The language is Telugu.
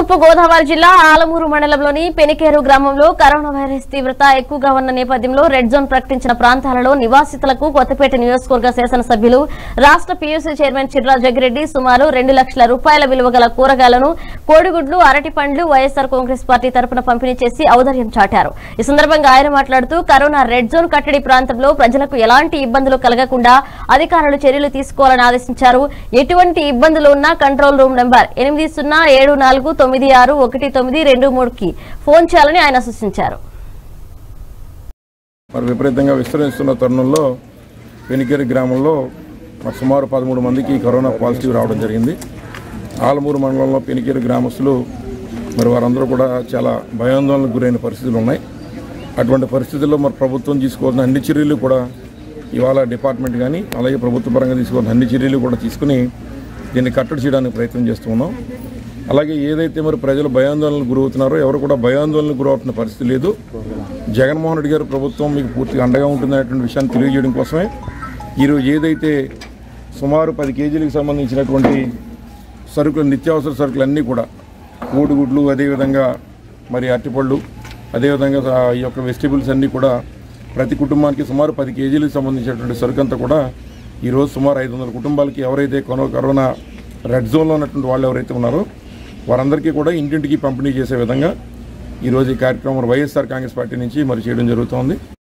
తూర్పు గోదావరి జిల్లా ఆలమూరు మండలంలోని పెనికేరు గ్రామంలో కరోనా వైరస్ తీవ్రత ఎక్కువగా ఉన్న నేపథ్యంలో రెడ్ జోన్ ప్రకటించిన ప్రాంతాలలో నివాసితులకు కొత్తపేట నియోజకవర్గ శాసనసభ్యులు రాష్ట్ర పీయూసీ చైర్మన్ చిర్రా జగ్గిరెడ్డి సుమారు రెండు లక్షల రూపాయల విలువ గల కూరగాయలను కోడిగుడ్లు అరటి పండ్లు వైఎస్ఆర్ కాంగ్రెస్ పార్టీ తరపున పంపిణీ చేసి ఔదర్యం చాటారు ఈ సందర్భంగా ఆయన మాట్లాడుతూ కరోనా రెడ్ జోన్ కట్టడి ప్రాంతంలో ప్రజలకు ఎలాంటి ఇబ్బందులు కలగకుండా అధికారులు చర్యలు తీసుకోవాలని ఆదేశించారు ఎటువంటి ఇబ్బందులు ఉన్నా కంట్రోల్ రూమ్ నెంబర్ ఎనిమిది సున్నా ఏడు నాలుగు తొమ్మిది ఆరు ఒకటి తొమ్మిది రెండు మూడుకి ఫోన్ చేయాలని ఆయన సూచించారు మరి విపరీతంగా విస్తరిస్తున్న తరుణంలో పెనికేరి గ్రామంలో మరి సుమారు పదమూడు మందికి కరోనా పాజిటివ్ రావడం జరిగింది ఆలమూరు మండలంలో పెనికేరి గ్రామస్తులు మరి వారందరూ కూడా చాలా భయాందోళనకు గురైన పరిస్థితులు ఉన్నాయి అటువంటి పరిస్థితుల్లో మరి ప్రభుత్వం తీసుకోవాల్సిన అన్ని చర్యలు కూడా ఇవాళ డిపార్ట్మెంట్ కానీ అలాగే ప్రభుత్వ పరంగా తీసుకోవాల్సిన అన్ని చర్యలు కూడా తీసుకుని దీన్ని కట్టడి చేయడానికి ప్రయత్నం చేస్తున్నాం అలాగే ఏదైతే మరి ప్రజలు భయాందోళనకు గురవుతున్నారో ఎవరు కూడా భయాందోళనకు గురవుతున్న పరిస్థితి లేదు జగన్మోహన్ రెడ్డి గారు ప్రభుత్వం మీకు పూర్తిగా అండగా ఉంటుందనేటువంటి విషయాన్ని తెలియజేయడం కోసమే ఈరోజు ఏదైతే సుమారు పది కేజీలకు సంబంధించినటువంటి సరుకులు నిత్యావసర సరుకులు అన్నీ కూడా కోడిగుడ్లు అదేవిధంగా మరి అరటిపళ్ళు అదేవిధంగా ఆ ఈ యొక్క వెజిటేబుల్స్ అన్నీ కూడా ప్రతి కుటుంబానికి సుమారు పది కేజీలకు సంబంధించినటువంటి సరుకు అంతా కూడా ఈరోజు సుమారు ఐదు వందల కుటుంబాలకి ఎవరైతే కొనో కరోనా రెడ్ జోన్లో ఉన్నటువంటి వాళ్ళు ఎవరైతే ఉన్నారో వారందరికీ కూడా ఇంటింటికి పంపిణీ చేసే విధంగా ఈరోజు ఈ కార్యక్రమం వైఎస్ఆర్ కాంగ్రెస్ పార్టీ నుంచి మరి చేయడం జరుగుతోంది